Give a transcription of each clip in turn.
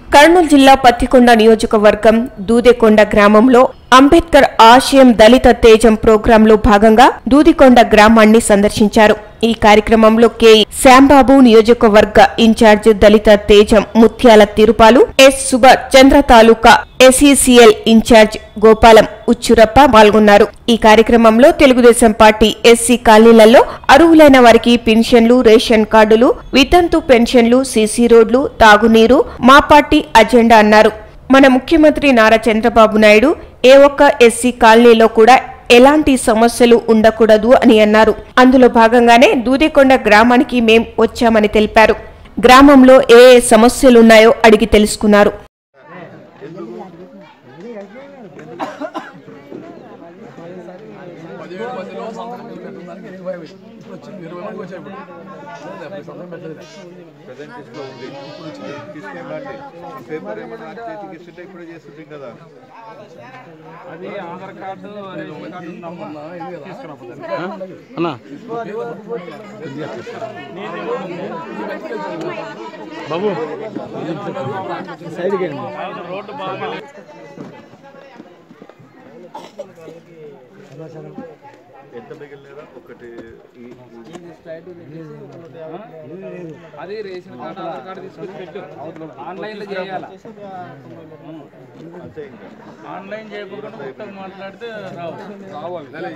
కర్నూలు జిల్లా పత్తికొండ నియోజకవర్గం దూదెకొండ గ్రామంలో అంబేద్కర్ ఆశయం దళిత తేజం ప్రోగ్రాంలో భాగంగా దూదికొండ గ్రామాన్ని సందర్శించారు ఈ కార్యక్రమంలో కె శ్యాంబాబు నియోజకవర్గ ఇన్ఛార్జ్ దళిత తేజం Mutyala Tirupalu S Subhash Chandra taluka SECL in charge Gopalam Uchchurappa పాల్గొన్నారు ఈ కార్యక్రమంలో తెలుగుదేశం పార్టీ ఎస్సీ కాలనీలలో అర్హులైన వారికి పెన్షన్లు రేషన్ కార్డులు వితంతు పెన్షన్లు సీసీ రోడ్లు తాగునీరు మా పార్టీ అజెండా అన్నారు మన ముఖ్యమంత్రి నారా చంద్రబాబు నాయుడు ఏ ఒక్క ఎస్సీ కాలనీలో కూడా ఎలాంటి సమస్యలు ఉండకూడదు అని అన్నారు అందులో భాగంగానే దూదేకొండ గ్రామానికి మేం వచ్చామని తెలిపారు గ్రామంలో ఏ ఏ సమస్యలున్నాయో అడిగి తెలుసుకున్నారు పదిహేడు మందిలో సంతకం పెట్టడానికి ఇరవై ఇప్పుడు వచ్చింది ఇరవై మందికి వచ్చాయి ఇప్పుడు అప్పుడు సంతకం పెట్టలేదు ప్రజెంట్ లిస్ట్లో ఉంది ఇప్పుడు తీసుకెళ్ళండి పేపర్ ఏమన్నా చేతికి ఇస్తుంటే ఇప్పుడు చేస్తుంటాం కదా అది ఆధార్ కార్డు రేషన్ కార్డు ఉందమ్మా తీసుకురాకపోతే అన్నా బాబు సైడ్కి రోడ్డు బాగుంది ఎంత మిగిలినదా ఒకటి ఈ- అది రేషన్ కార్డు ఆధార్ కార్డు తీసుకొచ్చి పెట్టు ఆన్లైన్ లో చేయాలి అంతే ఇంకా ఆన్లైన్ చేయకుండా మొత్తం మాట్లాడితే రావు రావు అవి.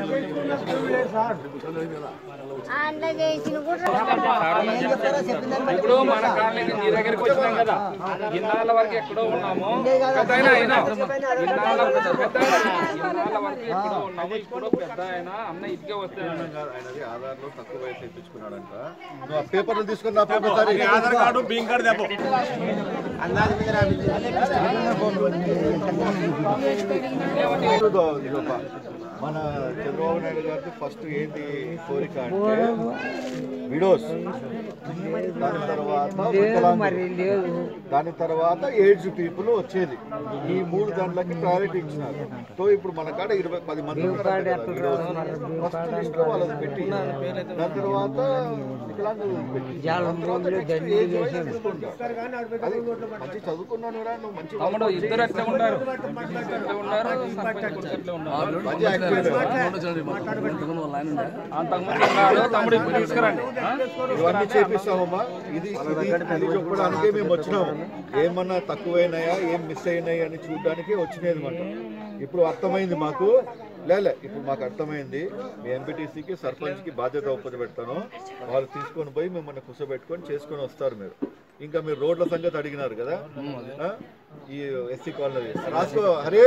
ఆన్లైన్ చేసిన కూడా ఇప్పుడు మన కాలనీ నీ దగ్గరికి వచ్చినాం కదా ఇన్నాళ్ళ వరకు ఎక్కడో ఉన్నాము పెద్ద ఆయన అయినా ఇన్నాళ్ళ పెద్ద ఆయన, ఇన్నాళ్ళ వరకు ఎక్కడో ఉన్నాము ఇప్పుడు పెద్ద ఆయన అన్న ఇదిగే వస్తే కాదు, ఆయనది ఆధార్లో తక్కువ వయసు తెప్పించుకున్నాడంట నువ్వు ఆ పేపర్లు తీసుకుని నా పేపర్ సరే ఆధార్ కార్డు బింక్ కార్డు తెప్ప ఇదిగో, ఇదిగో పా. మన చంద్రబాబు నాయుడు గారికి ఫస్ట్ ఏంటి కోరిక అంటే విడోస్ దాని తర్వాత వికలాంగులు. దాని తర్వాత ఏడ్స్ పీపుల్ వచ్చేది ఈ మూడు దాంట్లకి ప్రయారిటీ ఇచ్చినారు సో ఇప్పుడు మన కాడ ఇరవై పది మంది ఉన్నారు కదా widows. ఫస్ట్ లిస్ట్ లో వాళ్ళది పెట్టి దాని తర్వాత వికలాంగులు పెట్టి దాని తర్వాత next age wise తీసుకుంటారు. అది మంచి చదువుకున్నాను కూడా నువ్వు మంచి తమ్ముడు ఇద్దరు అట్లే ఉన్నారు ఇద్దరు ఉన్నారు సర్పంచ్ కొడుకు అట్లే ఉన్నారు మంచి యాక్టివ్ అంతకుముందు ఉన్నారు తమ్ముడు ఇప్పుడు తీసుకురండి ఆ? ఇవన్నీ చేపిస్తామమ్మా ఇది ఇది ఇది చెప్పడానికే మేము వచ్చినాము ఏమన్నా తక్కువైనాయా ఏం మిస్ అయినాయి అని చూడడానికి వచ్చినది అనమాట ఇప్పుడు అర్థమైంది మాకు లేలే ఇప్పుడు మాకు అర్థమైంది మీ ఎంపీటీసీకి సర్పంచ్కి బాధ్యత ఒప్పది పెడతాను వాళ్ళు తీసుకొని పోయి మిమ్మల్ని కూర్చోబెట్టుకొని చేసుకొని వస్తారు మీరు ఇంకా మీరు రోడ్ల సంగతి అడిగినారు కదా ఆ? ఈ ఎస్సీ కాలనీ రాసుకో హరే